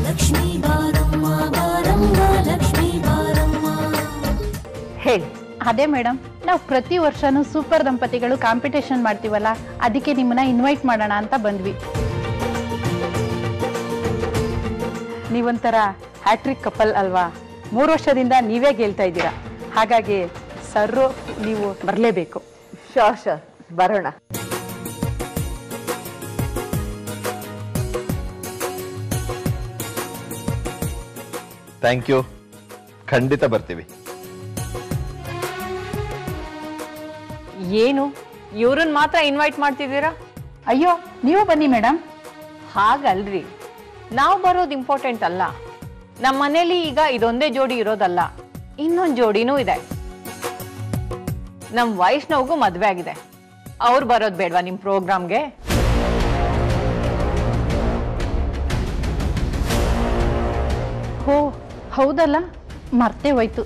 ಲಕ್ಷ್ಮೀ ಬಾರಮ್ಮ ಬಾರಮ್ಮ ಲಕ್ಷ್ಮೀ ಬಾರಮ್ಮ ಹೇಳಿ ಅದೇ ಮೇಡಮ್ ನಾವು ಪ್ರತಿ ವರ್ಷನೂ ಸೂಪರ್ ದಂಪತಿಗಳು ಕಾಂಪಿಟೇಷನ್ ಮಾಡ್ತೀವಲ್ಲ ಅದಕ್ಕೆ ನಿಮ್ಮನ್ನ ಇನ್ವೈಟ್ ಮಾಡೋಣ ಅಂತ ಬಂದ್ವಿ ನೀವೊಂಥರ ಹ್ಯಾಟ್ರಿಕ್ ಕಪಲ್ ಅಲ್ವಾ ಮೂರು ವರ್ಷದಿಂದ ನೀವೇ ಗೆಲ್ತಾ ಇದ್ದೀರಾ ಹಾಗಾಗಿ ಸರ್ರು ನೀವು ಬರಲೇಬೇಕು ಶೋರ್ ಶೋರ್ ಬರೋಣ ಥ್ಯಾಂಕ್ ಯು ಖಂಡಿತ ಬರ್ತೀವಿ ಏನು ಇವ್ರನ್ನ ಮಾತ್ರ ಇನ್ವೈಟ್ ಮಾಡ್ತಿದ್ದೀರಾ ಅಯ್ಯೋ ನೀವು ಬನ್ನಿ ಮೇಡಮ್ ಹಾಗಲ್ರಿ ನಾವು ಬರೋದು ಇಂಪಾರ್ಟೆಂಟ್ ಅಲ್ಲ ನಮ್ಮ ಮನೇಲಿ ಈಗ ಇದೊಂದೇ ಜೋಡಿ ಇರೋದಲ್ಲ ಇನ್ನೊಂದು ಜೋಡಿನೂ ಇದೆ ನಮ್ ವೈಷ್ಣವ್ಗೂ ಮದ್ವೆ ಆಗಿದೆ ಅವ್ರು ಬರೋದು ಬೇಡ್ವಾ ನಿಮ್ ಪ್ರೋಗ್ರಾಮ್ಗೆ ಹೋ ಹೌದಲ್ಲ ಮರ್ತೇ ಹೋಯ್ತು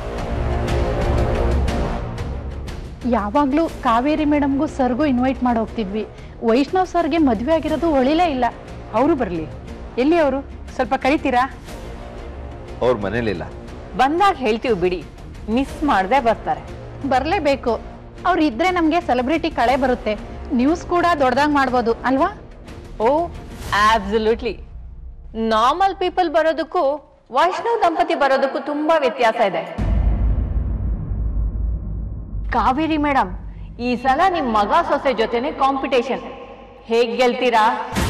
ಯಾವಾಗಲೂ ಕಾವೇರಿ ಮೇಡಮ್ಗೂ ಸರ್ಗೂ ಇನ್ವೈಟ್ ಮಾಡಿ ಹೋಗ್ತಿದ್ವಿ ವೈಷ್ಣವ್ ಸರ್ಗೆ ಮದುವೆ ಆಗಿರೋದು ಹೊಳಿಲೇ ಇಲ್ಲ ಅವರು ಬರಲಿ ಎಲ್ಲಿ ಅವರು ಸ್ವಲ್ಪ ಕರಿತೀರಾ ಅವ್ರ ಮನೇಲಿಲ್ಲ ಬಂದಾಗ ಹೇಳ್ತೀವಿ ಬಿಡಿ ಮಿಸ್ ಮಾಡದೆ ಬರ್ತಾರೆ ಬರಲೇಬೇಕು ಅವ್ರು ಇದ್ರೆ ನಮಗೆ ಸೆಲೆಬ್ರಿಟಿ ಕಳೆ ಬರುತ್ತೆ ನ್ಯೂಸ್ ಕೂಡ ದೊಡ್ಡದಾಗಿ ಮಾಡ್ಬೋದು ಅಲ್ವಾ ಓ ಆಬ್ಸಲ್ಯೂಟ್ಲಿ ನಾರ್ಮಲ್ ಪೀಪಲ್ ಬರೋದಕ್ಕೂ ವೈಷ್ಣವ್ ದಂಪತಿ ಬರೋದಕ್ಕೂ ತುಂಬಾ ವ್ಯತ್ಯಾಸ ಇದೆ ಕಾವೇರಿ ಮೇಡಮ್ ಈ ಸಲ ನಿಮ್ ಮಗ ಸೊಸೆ ಜೊತೆನೆ ಕಾಂಪಿಟೇಷನ್ ಹೇಗ್ ಗೆಲ್ತೀರಾ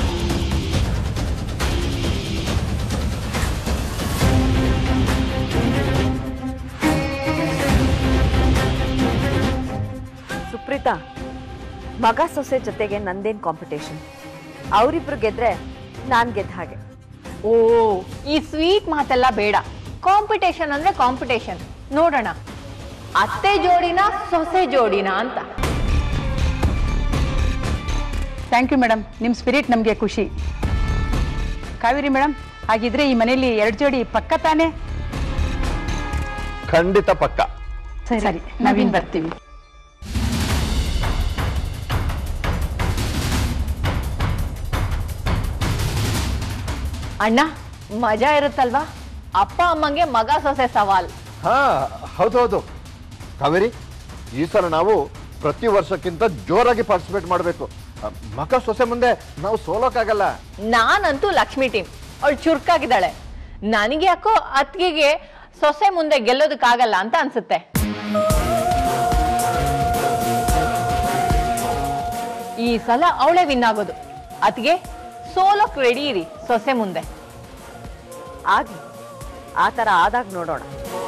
ಸುಪ್ರೀತಾ ಮಗ ಸೊಸೆ ಜೊತೆಗೆ ನಂದೇನ್ ಕಾಂಪಿಟೇಷನ್ ಅವರಿಬ್ರು ಗೆದ್ರೆ ನಾನ್ ಗೆದ್ದ ಹಾಗೆ ಓ ಈ ಸ್ವೀಟ್ ಮಾತೆಲ್ಲ ಬೇಡ ಕಾಂಪಿಟೇಷನ್ ಅಂದ್ರೆ ಕಾಂಪಿಟೇಷನ್ ನೋಡೋಣ ಅತ್ತೆ ಜೋಡಿನ ಸೊಸೆ ಜೋಡಿನ ಅಂತ ಥ್ಯಾಂಕ್ ಯು ಮೇಡಮ್ ನಿಮ್ಮ ಸ್ಪಿರಿಟ್ ನಮಗೆ ಖುಷಿ ಕಾವೇರಿ ಮೇಡಮ್ ಹಾಗಿದ್ರೆ ಈ ಮನೆಯಲ್ಲಿ ಎರಡು ಜೋಡಿ ಪಕ್ಕ ತಾನೇ ಖಂಡಿತ ಪಕ್ಕ ಸರಿ ನಾವಿನ್ ಬರ್ತೀವಿ ಅಣ್ಣ ಮಜಾ ಇರುತ್ತಲ್ವಾ ಅಪ್ಪ ಅಮ್ಮಂಗೆ ಮಗ ಸೊಸೆ ಸವಾಲ್ ಹಾ ಹೌದೌದು ಕಾವೇರಿ ಈ ಸಲ ನಾವು ಪ್ರತಿ ವರ್ಷಕ್ಕಿಂತ ಜೋರಾಗಿ ಪಾರ್ಟಿಸಿಪೇಟ್ ಮಾಡಬೇಕು ಮಗ ಸೊಸೆ ಮುಂದೆ ನಾವು ಸೋಲೋಕ್ಕಾಗಲ್ಲ ನಾನಂತೂ ಲಕ್ಷ್ಮಿ ಟೀಮ್ ಅವಳು ಚುರುಕಾಗಿದ್ದಾಳೆ ನನಗೆ ಯಾಕೋ ಅತ್ತಿಗೆಗೆ ಸೊಸೆ ಮುಂದೆ ಗೆಲ್ಲೋದಕ್ಕಾಗಲ್ಲ ಅಂತ ಅನ್ಸುತ್ತೆ ಈ ಸಲ ಅವಳೇ ವಿನ್ ಆಗೋದು ಅತ್ತಿಗೆ ಸೋಲೋಕ್ ರೆಡಿ ಇರಿ ಸೊಸೆ ಮುಂದೆ ಆಗ್ಲಿ ಆ ಥರ ಆದಾಗ ನೋಡೋಣ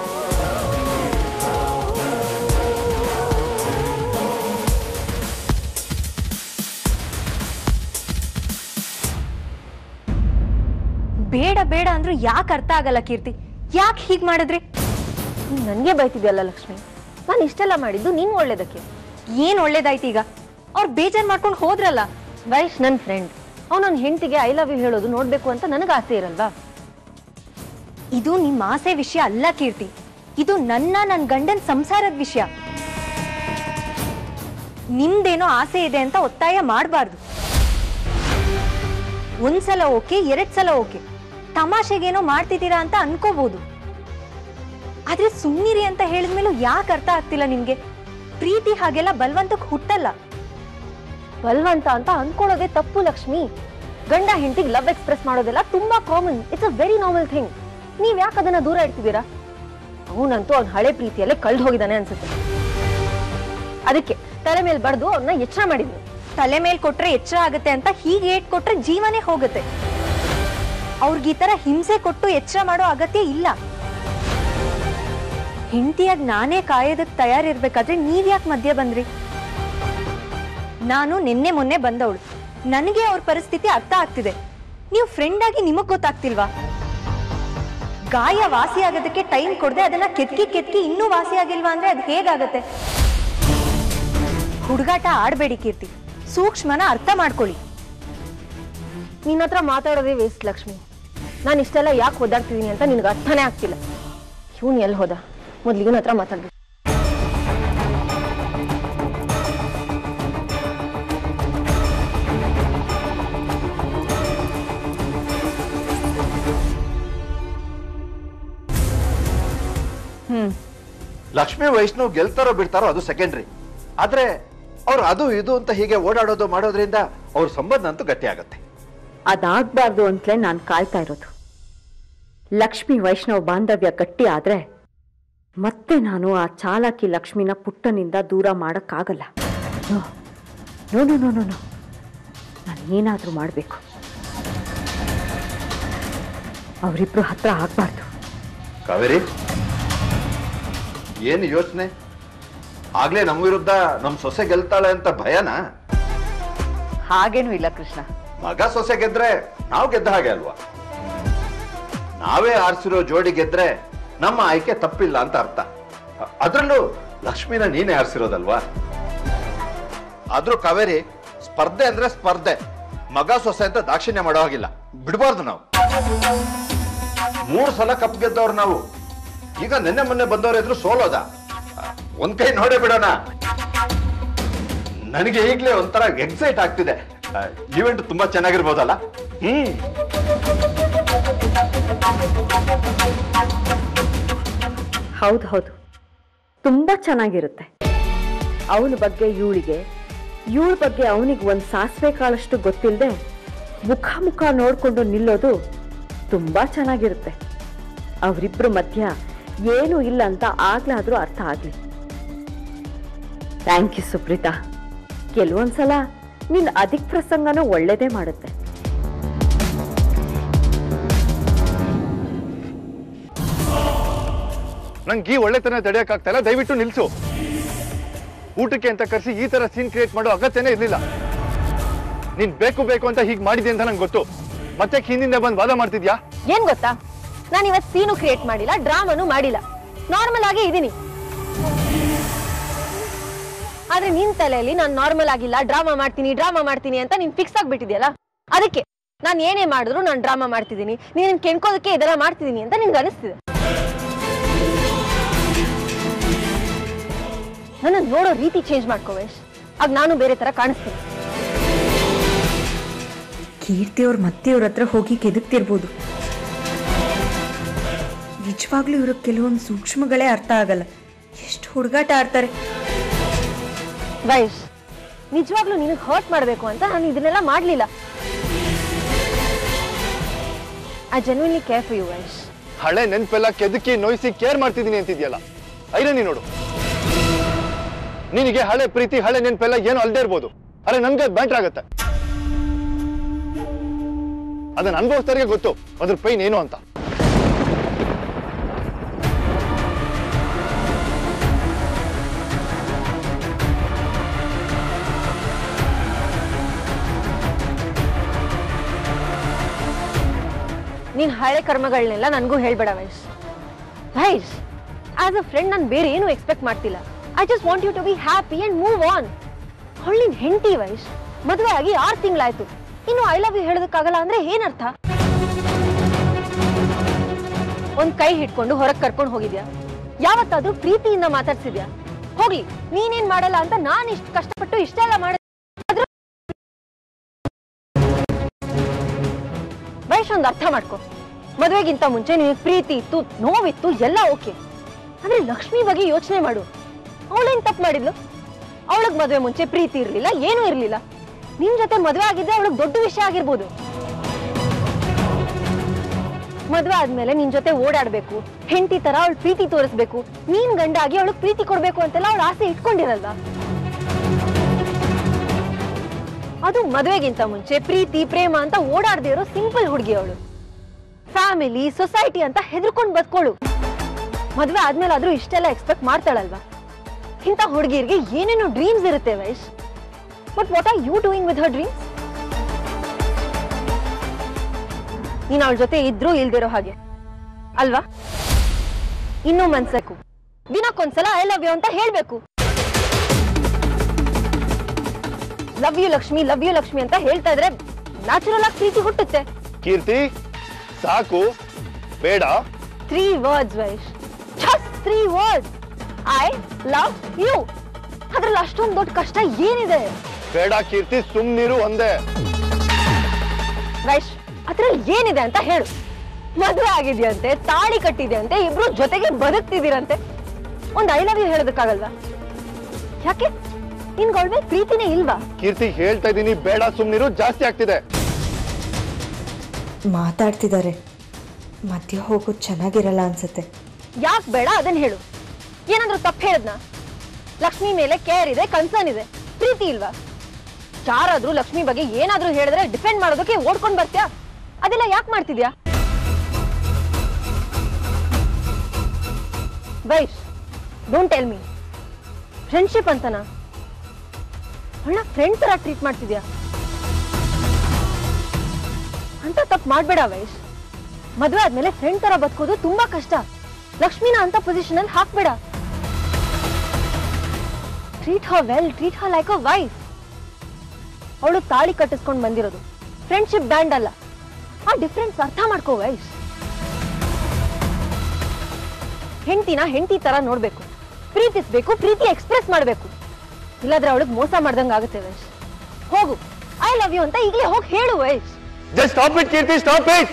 ಬೇಡ ಬೇಡ ಅಂದ್ರೂ ಯಾಕೆ ಅರ್ಥ ಆಗಲ್ಲ ಕೀರ್ತಿ ಯಾಕೆ ಹೀಗ್ ಮಾಡಿದ್ರಿ ನನಗೆ ಬೈತಿದ್ಯಲ್ಲ ಲಕ್ಷ್ಮಿ ನಾನು ಇಷ್ಟೆಲ್ಲ ಮಾಡಿದ್ದು ನೀನ್ ಒಳ್ಳೇದಕ್ಕೆ ಏನ್ ಒಳ್ಳೇದಾಯ್ತು ಈಗ ಅವ್ರು ಬೇಜಾರ್ ಮಾಡ್ಕೊಂಡು ಹೋದ್ರಲ್ಲ ವೈಶ್ ನನ್ನ ಫ್ರೆಂಡ್ ಅವ್ನು ನನ್ನ ಹೆಂಡತಿಗೆ ಐ ಲವ್ ಯು ಹೇಳೋದು ನೋಡ್ಬೇಕು ಅಂತ ನನಗೆ ಆಸೆ ಇರಲ್ವಾ ಇದು ನಿಮ್ಮ ಆಸೆ ವಿಷಯ ಅಲ್ಲ ಕೀರ್ತಿ ಇದು ನನ್ನ ನನ್ನ ಗಂಡನ ಸಂಸಾರದ ವಿಷಯ ನಿಮ್ದೇನೋ ಆಸೆ ಇದೆ ಅಂತ ಒತ್ತಾಯ ಮಾಡಬಾರ್ದು ಒಂದ್ಸಲ ಓಕೆ ಎರಡ್ ಸಲ ಓಕೆ ತಮಾಷೆಗೇನೋ ಮಾಡ್ತಿದ್ದೀರಾ ಅಂತ ಅನ್ಕೋಬಹುದು ಆದ್ರೆ ಸುಮ್ಮನಿರಿ ಅಂತ ಹೇಳಿದ್ಮೇಲೂ ಯಾಕೆ ಅರ್ಥ ಆಗ್ತಿಲ್ಲ ನಿಮ್ಗೆ ಪ್ರೀತಿ ಹಾಗೆಲ್ಲ ಬಲ್ವಂತಕ್ಕೆ ಹುಟ್ಟಲ್ಲ ಬಲ್ವಂತ ಅಂತ ಅನ್ಕೊಳ್ಳೋದೇ ತಪ್ಪು ಲಕ್ಷ್ಮಿ ಗಂಡ ಹೆಂಡತಿಗೆ ಲವ್ ಎಕ್ಸ್ಪ್ರೆಸ್ ಮಾಡೋದೆಲ್ಲ ತುಂಬಾ common it's a very normal thing ನೀವ್ ಯಾಕೆ ಅದನ್ನ ದೂರ ಇಡ್ತಿದ್ದೀರಾ ಅವನಂತೂ ಅವ್ನ ಹಳೆ ಪ್ರೀತಿಯಲ್ಲೇ ಕಳ್ದು ಹೋಗಿದ್ದಾನೆ ಅನ್ಸುತ್ತೆ ಅದಕ್ಕೆ ತಲೆ ಮೇಲೆ ಬಡ್ದು ಅವ್ರನ್ನ ಎಚ್ಚರ ಮಾಡಿದ್ವಿ ತಲೆ ಮೇಲೆ ಕೊಟ್ರೆ ಎಚ್ಚರ ಆಗುತ್ತೆ ಅಂತ ಹೀಗೆ ಏಟ್ ಕೊಟ್ರೆ ಜೀವನೇ ಹೋಗುತ್ತೆ ಅವ್ರಿಗೆ ಈ ತರ ಹಿಂಸೆ ಕೊಟ್ಟು ಎಚ್ಚರ ಮಾಡೋ ಅಗತ್ಯ ಇಲ್ಲ ಹೆಂಡತಿಯಾಗಿ ನಾನೇ ಕಾಯೋದಕ್ಕೆ ತಯಾರಿರ್ಬೇಕಾದ್ರೆ ನೀವ್ ಯಾಕೆ ಮಧ್ಯ ಬಂದ್ರಿ ನಾನು ನಿನ್ನೆ ಮೊನ್ನೆ ಬಂದವಳು ನನಗೆ ಅವ್ರ ಪರಿಸ್ಥಿತಿ ಅರ್ಥ ಆಗ್ತಿದೆ ನೀವು ಫ್ರೆಂಡ್ ಆಗಿ ನಿಮಗ್ ಗೊತ್ತಾಗ್ತಿಲ್ವಾ ಗಾಯ ವಾಸಿ ಆಗೋದಕ್ಕೆ ಟೈಮ್ ಕೊಡದೆ ಅದನ್ನ ಕೆತ್ಕಿ ಕೆತ್ಕಿ ಇನ್ನೂ ವಾಸಿ ಆಗಿಲ್ವಾ ಅಂದ್ರೆ ಅದು ಹೇಗಾಗತ್ತೆ ಹುಡುಗಾಟ ಆಡ್ಬೇಡಿ ಕೀರ್ತಿ ಸೂಕ್ಷ್ಮನ ಅರ್ಥ ಮಾಡ್ಕೊಳ್ಳಿ ನಿನ್ನ ಹತ್ರ ಮಾತಾಡೋದೇ ವೇಸ್ಟ್ ಲಕ್ಷ್ಮಿ ನಾನು ಇಷ್ಟೆಲ್ಲ ಯಾಕೆ ಓದಾಡ್ತಿದ್ದೀನಿ ಅಂತ ನಿನ್ಗೆ ಅರ್ಥನೇ ಆಗ್ತಿಲ್ಲ ಇವನ್ ಎಲ್ಲಿ ಹೋದ ಮೊದ್ಲು ಇವನ ಹತ್ರ ಮಾತಾಡ್ಬೇಕು ಲಕ್ಷ್ಮೀ ವೈಷ್ಣವ್ ಗೆಲ್ತಾರೋ ಬಿಡ್ತಾರೋ ಅದು ಸೆಕೆಂಡ್ರಿ ಆದ್ರೆ ಅವ್ರು ಅದು ಇದು ಅಂತ ಹೀಗೆ ಓಡಾಡೋದು ಮಾಡೋದ್ರಿಂದ ಅವ್ರ ಸಂಬಂಧ ಅಂತೂ ಗಟ್ಟಿ ಆಗತ್ತೆ ಅದಾಗ್ಬಾರ್ದು ಅಂತಲೇ ನಾನು ಕಾಯ್ತಾ ಇರೋದು ಲಕ್ಷ್ಮಿ ವೈಷ್ಣವ್ ಬಾಂಧವ್ಯ ಗಟ್ಟಿ ಆದ್ರೆ ಮತ್ತೆ ನಾನು ಆ ಚಾಲಾಕಿ ಲಕ್ಷ್ಮಿನ ಪುಟ್ಟನಿಂದ ದೂರ ಮಾಡಕ್ಕಾಗಲ್ಲ no no no no no no ನಾನು ಏನಾದರೂ ಮಾಡಬೇಕು ಅವರಿಬ್ರು ಹತ್ರ ಆಗ್ಬಾರ್ದು ಕಾವೇರಿ ಏನು ಯೋಚನೆ ಆಗ್ಲೇ ನಮ್ಮ ವಿರುದ್ಧ ನಮ್ ಸೊಸೆ ಗೆಲ್ತಾಳೆ ಅಂತ ಭಯನಾ ಹಾಗೇನೂ ಇಲ್ಲ ಕೃಷ್ಣ ಮಗ ಸೊಸೆ ಗೆದ್ರೆ ನಾವು ಗೆದ್ದ ಹಾಗೆ ಅಲ್ವಾ ನಾವೇ ಆರಿಸಿರೋ ಜೋಡಿ ಗೆದ್ರೆ ನಮ್ಮ ಆಯ್ಕೆ ತಪ್ಪಿಲ್ಲ ಅಂತ ಅರ್ಥ ಅ- ಅದ್ರಲ್ಲೂ ಲಕ್ಷ್ಮಿನ ನೀನೇ ಆರಿಸಿರೋದಲ್ವಾ ಆದ್ರೂ ಕಾವೇರಿ ಸ್ಪರ್ಧೆ ಅಂದ್ರೆ ಸ್ಪರ್ಧೆ ಮಗ ಸೊಸೆ ಅಂತ ದಾಕ್ಷಿಣ್ಯ ಮಾಡೋ ಹಾಗಿಲ್ಲ ಬಿಡಬಾರ್ದು ನಾವು ಮೂರು ಸಲ ಕಪ್ ಗೆದ್ದವ್ರು ನಾವು ಈಗ ನಿನ್ನೆ ಮೊನ್ನೆ ಬಂದವ್ರ ಎದುರು ಸೋಲೋದ ಅ, ಒಂದ್ ಕೈ ನೋಡೇ ಬಿಡೋಣ ನನಗೆ ಈಗಲೇ ಒಂಥರ ಎಕ್ಸೈಟ್ ಆಗ್ತಿದೆ ಇವೆಂಟ್ ತುಂಬಾ ಚೆನ್ನಾಗಿರ್ಬೋದಲ್ಲ ಹ್ಮ್ ಹೌದು ಹೌದು ತುಂಬಾ ಚೆನ್ನಾಗಿರುತ್ತೆ ಅವನ ಬಗ್ಗೆ ಇವಳಿಗೆ ಇವಳ ಬಗ್ಗೆ ಅವನಿಗೆ ಒಂದು ಸಾಸಿವೆ ಕಾಳಷ್ಟು ಗೊತ್ತಿಲ್ಲದೆ ಮುಖ ಮುಖ ನೋಡ್ಕೊಂಡು ನಿಲ್ಲೋದು ತುಂಬಾ ಚೆನ್ನಾಗಿರುತ್ತೆ ಅವರಿಬ್ರು ಮಧ್ಯ ಏನೂ ಇಲ್ಲ ಅಂತ ಆಗ್ಲಾದ್ರೂ ಅರ್ಥ ಆಗ್ಲಿ ಥ್ಯಾಂಕ್ ಯು ಸುಪ್ರೀತಾ ಕೆಲವೊಂದ್ಸಲ ನಿನ್ನ ಅಧಿಕ್ ಪ್ರಸಂಗನೂ ಒಳ್ಳೇದೇ ಮಾಡುತ್ತೆ ನಂಗೆ ಈ ಒಳ್ಳೆತನ ತಡೆಯಕ್ಕಾಗ್ತಾ ದಯವಿಟ್ಟು ನಿಲ್ಸು ಊಟಕ್ಕೆ ಅಂತ ಕರೆಸಿ ಈ ತರ ಸೀನ್ ಕ್ರಿಯೇಟ್ ಮಾಡೋ ಅಗತ್ಯನೇ ಇರ್ಲಿಲ್ಲ ನೀನ್ ಬೇಕು ಬೇಕು ಅಂತ ಹೀಗೆ ಮಾಡಿದೆ ಅಂತ ನಂಗೆ ಗೊತ್ತು ಮತ್ತೆ ಹಿಂದಿಂದ ಬಂದು ವಾದ ಮಾಡ್ತಿದ್ಯಾ ಏನ್ ಗೊತ್ತಾ ನಾನು ಇವತ್ತು ಸೀನು ಕ್ರಿಯೇಟ್ ಮಾಡಿಲ್ಲ ಡ್ರಾಮನು ಮಾಡಿಲ್ಲ ನಾರ್ಮಲ್ ಆಗೇ ಇದೀನಿ ಆದ್ರೆ ನಿನ್ ತಲೆಯಲ್ಲಿ ನಾನು ನಾರ್ಮಲ್ ಆಗಿಲ್ಲ ಡ್ರಾಮಾ ಮಾಡ್ತೀನಿ ಡ್ರಾಮಾ ಮಾಡ್ತೀನಿ ಅಂತ ನೀನ್ ಫಿಕ್ಸ್ ಆಗ್ಬಿಟ್ಟಿದ್ಯಲ್ಲ ಅದಕ್ಕೆ ನಾನು ಏನೇ ಮಾಡಿದ್ರು ನಾನು ಡ್ರಾಮಾ ಮಾಡ್ತಿದ್ದೀನಿ ನೀನ್ ಕೆಣ್ಕೋದಕ್ಕೆ ಇದೆಲ್ಲ ಮಾಡ್ತಿದ್ದೀನಿ ಅಂತ ನಿನ್ಗೆ ಅನಿಸ್ತಿದೆ ನನ್ನ ನೋಡೋ ರೀತಿ ಚೇಂಜ್ ಮಾಡ್ಕೋ ವೇಶ್ ಆಗ ನಾನು ಬೇರೆ ತರ ಕಾಣಿಸ್ತೀನಿ ಕೀರ್ತಿ ಅವ್ರ ಮತ್ತೆ ಇವ್ರ ಹತ್ರ ಹೋಗಿ ಕೆದಕ್ತಿರ್ಬೋದು ನಿಜವಾಗ್ಲೂ ಇವ್ರಿಗೆ ಕೆಲವೊಂದು ಸೂಕ್ಷ್ಮಗಳೇ ಅರ್ಥ ಆಗಲ್ಲ ಎಷ್ಟು ಹುಡುಗಾಟ ಆಡ್ತಾರೆ ವೈಶ್ ನಿಜವಾಗ್ಲೂ ನಿನಗೆ ಹರ್ಟ್ ಮಾಡಬೇಕು ಅಂತ ನಾನು ಇದನ್ನೆಲ್ಲ ಮಾಡಲಿಲ್ಲ I genuinely care for you Vaish ಹಳೆ ನೆನ್ಪೆಲ್ಲ ಕೆದಕಿ ನೋಯಿಸಿ ಕೇರ್ ಮಾಡ್ತಿದ್ದೀನಿ ಅಂತಿದ್ಯಲ್ಲ ಐರನಿ ನೋಡು ನಿನಗೆ ಹಳೆ ಪ್ರೀತಿ ಹಳೆ ನೆನ್ಪೆಲ್ಲ ಏನು ಅಲ್ದೇ ಇರ್ಬೋದು ಅರೆ ನನ್ಗೆ ಬ್ಯಾಟ್ರ್ ಆಗತ್ತೆ ಅದನ್ನ ಅನುಭವಿಸ್ತಾರಿಗೆ ಗೊತ್ತು ಅದ್ರ ಪೈನ್ ಏನು ಅಂತ ನೀನ್ ಹಳೆ ಕರ್ಮಗಳನ್ನೆಲ್ಲ ನನಗೂ ಹೇಳ್ಬೇಡ ವೈಶ್ ವೈಶ್ ಆಸ್ ಅ ಫ್ರೆಂಡ್ ನಾನು ಬೇರೆ ಏನು ಎಕ್ಸ್ಪೆಕ್ಟ್ ಮಾಡ್ತಿಲ್ಲ I just want you to be happy and move on ಹೊಳ್ಳಿನ ಹೆಂಡತಿ ವೈಶ್ ಮದುವೆ ಆಗಿ ಆರು ತಿಂಗಳಾಯ್ತು ಇನ್ನು ಐ ಲವ್ ಯು ಹೇಳೋದಕ್ಕಾಗಲ್ಲ ಅಂದ್ರೆ ಏನರ್ಥ ಒಂದ್ ಕೈ ಹಿಡ್ಕೊಂಡು ಹೊರಗ್ ಕರ್ಕೊಂಡು ಹೋಗಿದ್ಯಾ ಯಾವತ್ತಾದ್ರೂ ಪ್ರೀತಿಯಿಂದ ಮಾತಾಡ್ಸಿದ್ಯಾ ಹೋಗ್ಲಿ ನೀನೇನ್ ಮಾಡಲ್ಲ ಅಂತ ನಾನ್ ಇಷ್ಟು ಕಷ್ಟಪಟ್ಟು ಇಷ್ಟೆಲ್ಲ ಮಾಡ ವಯಸ್ಸು ಒಂದು ಅರ್ಥ ಮಾಡ್ಕೊ ಮದುವೆಗಿಂತ ಮುಂಚೆ ನಿನಗೆ ಪ್ರೀತಿ ಇತ್ತು ನೋವಿತ್ತು ಎಲ್ಲ ಓಕೆ ಆದ್ರೆ ಲಕ್ಷ್ಮಿ ಬಗ್ಗೆ ಯೋಚನೆ ಮಾಡು ಅವಳೇನ್ ತಪ್ಪು ಮಾಡಿದ್ಲು ಅವಳಗ್ ಮದುವೆ ಮುಂಚೆ ಪ್ರೀತಿ ಇರ್ಲಿಲ್ಲ ಏನೂ ಇರ್ಲಿಲ್ಲ ನಿನ್ ಜೊತೆ ಮದುವೆ ಆಗಿದ್ದೆ ಅವಳಗ್ ದೊಡ್ಡ ವಿಷಯ ಆಗಿರ್ಬೋದು ಮದುವೆ ಆದ್ಮೇಲೆ ನಿನ್ ಜೊತೆ ಓಡಾಡ್ಬೇಕು ಹೆಂಡತಿ ತರ ಅವಳು ಪ್ರೀತಿ ತೋರಿಸ್ಬೇಕು ನೀನ್ ಗಂಡ ಆಗಿ ಅವಳು ಪ್ರೀತಿ ಕೊಡ್ಬೇಕು ಅಂತೆಲ್ಲ ಅವಳ ಆಸೆ ಇಟ್ಕೊಂಡಿರಲ್ವಾ ಅದು ಮದುವೆಗಿಂತ ಮುಂಚೆ ಪ್ರೀತಿ ಪ್ರೇಮ ಅಂತ ಓಡಾಡದೇ ಇರೋ ಸಿಂಪಲ್ ಹುಡುಗಿ ಅವಳು ಫ್ಯಾಮಿಲಿ ಸೊಸೈಟಿ ಅಂತ ಹೆದರ್ಕೊಂಡು ಬದುಕೋಳು ಮದುವೆ ಆದ್ಮೇಲೆ ಆದ್ರೂ ಇಷ್ಟೆಲ್ಲ ಎಕ್ಸ್ಪೆಕ್ಟ್ ಮಾಡ್ತಾಳಲ್ವಾ ಇಂಥ ಹುಡುಗಿರಿಗೆ ಏನೇನೋ ಡ್ರೀಮ್ಸ್ ಇರುತ್ತೆ Vaish but what are you doing with her dreams ನೀನ್ ಅವಳ ಜೊತೆ ಇದ್ರೂ ಇಲ್ದಿರೋ ಹಾಗೆ ಅಲ್ವಾ ಇನ್ನೂ ಮನ್ಸಕ್ಕು ದಿನಕ್ಕೊಂದ್ಸಲ ಐ ಲವ್ ಯು ಅಂತ ಹೇಳ್ಬೇಕು love you Lakshmi love you Lakshmi ಅಂತ ಹೇಳ್ತಾ ಇದ್ರೆ ನ್ಯಾಚುರಲ್ ಆಗಿ ಪ್ರೀತಿ ಹುಟ್ಟುತ್ತೆ ಕೀರ್ತಿ ಸಾಕು ಬೇಡ three words Vaish just three words I love you ಅದ್ರಲ್ಲಿ ಅಷ್ಟೊಂದು ದೊಡ್ಡ ಕಷ್ಟ ಏನಿದೆ ಬೇಡ ಕೀರ್ತಿ ಸುಮ್ನಿರು ಒಂದೇ ವೈಶ್ ಅದ್ರಲ್ಲಿ ಏನಿದೆ ಅಂತ ಹೇಳು ಮದುವೆ ಆಗಿದ್ಯಂತೆ ತಾಳಿ ಕಟ್ಟಿದ್ಯಂತೆ ಇಬ್ರು ಜೊತೆಗೆ ಬದುಕ್ತಿದ್ದೀರಂತೆ ಒಂದ್ ಐ ಲವ್ ಯು ಹೇಳೋದಕ್ಕಾಗಲ್ವಾ ಯಾಕೆ ನಿನ್ಗೆ ಅವಳ ಮೇಲೆ ಪ್ರೀತಿನೇ ಇಲ್ವಾ ಕೀರ್ತಿ ಹೇಳ್ತಾ ಇದ್ದೀನಿ ಬೇಡ ಸುಮ್ನಿರು ಜಾಸ್ತಿ ಆಗ್ತಿದೆ ಮಾತಾಡ್ತಿದ್ದಾರೆ ಮಧ್ಯ ಹೋಗೋದು ಚೆನ್ನಾಗಿರಲ್ಲ ಅನ್ಸುತ್ತೆ ಯಾಕೆ ಬೇಡ ಅದನ್ನ ಹೇಳು ಏನಾದ್ರೂ ತಪ್ಪು ಹೇಳದ್ನ ಲಕ್ಷ್ಮಿ ಮೇಲೆ ಕೇರ್ ಇದೆ ಕನ್ಸರ್ನ್ ಇದೆ ಪ್ರೀತಿ ಇಲ್ವಾ ಯಾರಾದ್ರೂ ಲಕ್ಷ್ಮಿ ಬಗ್ಗೆ ಏನಾದ್ರೂ ಹೇಳಿದ್ರೆ ಡಿಫೆಂಡ್ ಮಾಡೋದಕ್ಕೆ ಓಡ್ಕೊಂಡ್ ಬರ್ತ್ಯಾ ಅದೆಲ್ಲ ಯಾಕೆ ಮಾಡ್ತಿದ್ಯಾ Vaish don't tell me friendship ಅಂತನಾ ಒಳ್ಳೆ ಫ್ರೆಂಡ್ ತರ ಟ್ರೀಟ್ ಮಾಡ್ತಿದ್ಯಾ ಅಂತ ತಪ್ಪು ಮಾಡ್ಬೇಡ ವೈಶ್ ಮದುವೆ ಆದ್ಮೇಲೆ ಫ್ರೆಂಡ್ ತರ ಬದುಕೋದು ತುಂಬಾ ಕಷ್ಟ ಲಕ್ಷ್ಮಿನ ಅಂತ ಪೊಸಿಷನ್ ಅಲ್ಲಿ ಹಾಕ್ಬೇಡ treat her well treat her like a wife ಅವಳು ತಾಳಿ ಕಟ್ಟಿಸ್ಕೊಂಡು ಬಂದಿರೋದು ಫ್ರೆಂಡ್ಶಿಪ್ ಬ್ಯಾಂಡ್ ಅಲ್ಲ ಆ ಡಿಫ್ರೆನ್ಸ್ ಅರ್ಥ ಮಾಡ್ಕೋ ವೈಫ್ ಹೆಂಡತಿನ ಹೆಂಡತಿ ತರ ನೋಡ್ಬೇಕು ಪ್ರೀತಿಸ್ಬೇಕು ಪ್ರೀತಿ ಎಕ್ಸ್ಪ್ರೆಸ್ ಮಾಡ್ಬೇಕು ಇಲ್ಲಾದ್ರೆ ಅವಳಿಗೆ ಮೋಸ ಮಾಡ್ದಂಗ ಆಗುತ್ತೆ ವೈಶ್ ಹೋಗು ಐ ಲವ್ ಯು ಅಂತ ಈಗಲೇ ಹೋಗಿ ಹೇಳು Vaish just stop it Keerthi stop it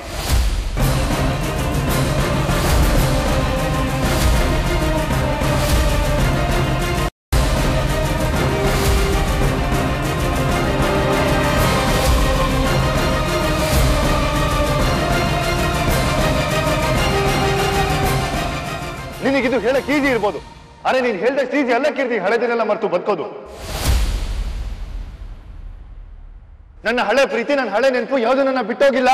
ನಿನಗಿದು ಹೇಳಕ್ ಈಸಿ ಇರ್ಬೋದು ಅರೆ ನೀನ್ ಹೇಳ್ದಷ್ಟು ಈಸಿ ಅಲ್ಲ ಕೀರ್ತಿ ಹಳೆದಿನೆಲ್ಲ ಮರ್ತು ಬದುಕೋದು ನನ್ನ ಹಳೆ ಪ್ರೀತಿ ನನ್ನ ಹಳೆ ನೆನಪು ಯಾವುದು ನನ್ನ ಬಿಟ್ಟೋಗಿಲ್ಲ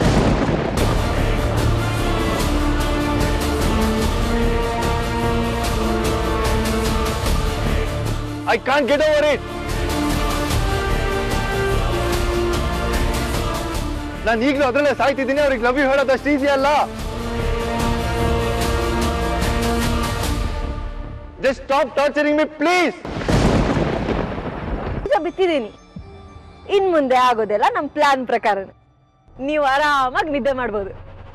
I can't get over it ನಾನು ಈಗಲೂ ಅದರಲ್ಲೇ ಸಾಯ್ತಿದ್ದೀನಿ ಅವ್ರಿಗೆ ಲವ್ ಯು ಹೇಳೋದಷ್ಟು ಈಸಿ ಅಲ್ಲ just stop torturing me please ಬೀಜ ಬಿತ್ತಿದ್ದೀನಿ ಇನ್ ಮುಂದೆ ಆಗೋದೆಲ್ಲ ನಮ್ ಪ್ಲಾನ್ ಪ್ರಕಾರ ನೀವು ಆರಾಮಾಗಿ ನಿದ್ದೆ ಮಾಡ್ಬೋದು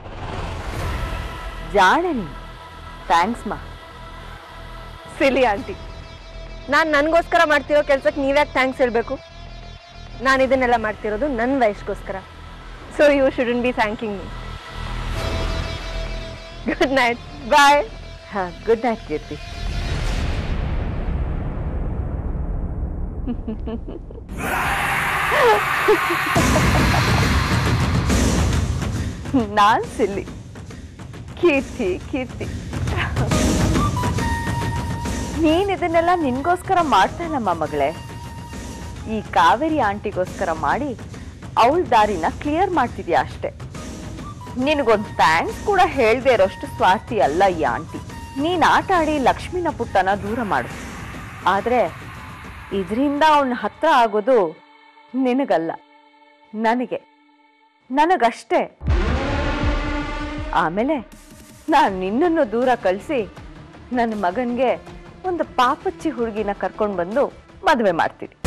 ಜಾಣೆ ನೀನು ಥ್ಯಾಂಕ್ಸ್ ಮಾ ಸಿಲಿ ಆಂಟಿ ನಾನ್ ನನ್ಗೋಸ್ಕರ ಮಾಡ್ತಿರೋ ಕೆಲ್ಸಕ್ಕೆ ನೀವ್ಯಾಕೆ ಥ್ಯಾಂಕ್ಸ್ ಹೇಳ್ಬೇಕು ನಾನು ಇದನ್ನೆಲ್ಲ ಮಾಡ್ತಿರೋದು ನನ್ನ ವಯಸ್ಸಿಗೋಸ್ಕರ so you shouldn't be thanking me good night bye ಹಾಂ ಗುಡ್ ನೈಟ್ ಕೀರ್ತಿ ನಾನ್ ಸಿಲ್ಲಿ ಕೀರ್ತಿ ಕೀರ್ತಿ ನೀನ್ ಇದನ್ನೆಲ್ಲ ನಿನ್ಗೋಸ್ಕರ ಮಾಡ್ತಾ ಇಲ್ಲಮ್ಮ ಮಗಳೇ ಈ ಕಾವೇರಿ ಆಂಟಿಗೋಸ್ಕರ ಮಾಡಿ ಅವಳ ದಾರಿನ ಕ್ಲಿಯರ್ ಮಾಡ್ತಿದ್ಯಾ ಅಷ್ಟೇ ನಿನಗೊಂದು ಥ್ಯಾಂಕ್ಸ್ ಕೂಡ ಹೇಳ್ದೆ ಇರೋಷ್ಟು ಸ್ವಾರ್ಥಿ ಅಲ್ಲ ಈ ಆಂಟಿ ನೀನ್ ಆಟ ಆಡಿ ಲಕ್ಷ್ಮಿನ ಪುಟ್ಟನ ದೂರ ಮಾಡು ಆದ್ರೆ ಇದರಿಂದ ಅವನ ಹತ್ರ ಆಗೋದು ನಿನಗಲ್ಲ ನನಗೆ ನನಗಷ್ಟೇ ಆಮೇಲೆ ನಾನು ನಿನ್ನನ್ನು ದೂರ ಕಳಿಸಿ ನನ್ನ ಮಗನಿಗೆ ಒಂದು ಪಾಪಚ್ಚಿ ಹುಡುಗಿನ ಕರ್ಕೊಂಡು ಬಂದು ಮದುವೆ ಮಾಡ್ತೀನಿ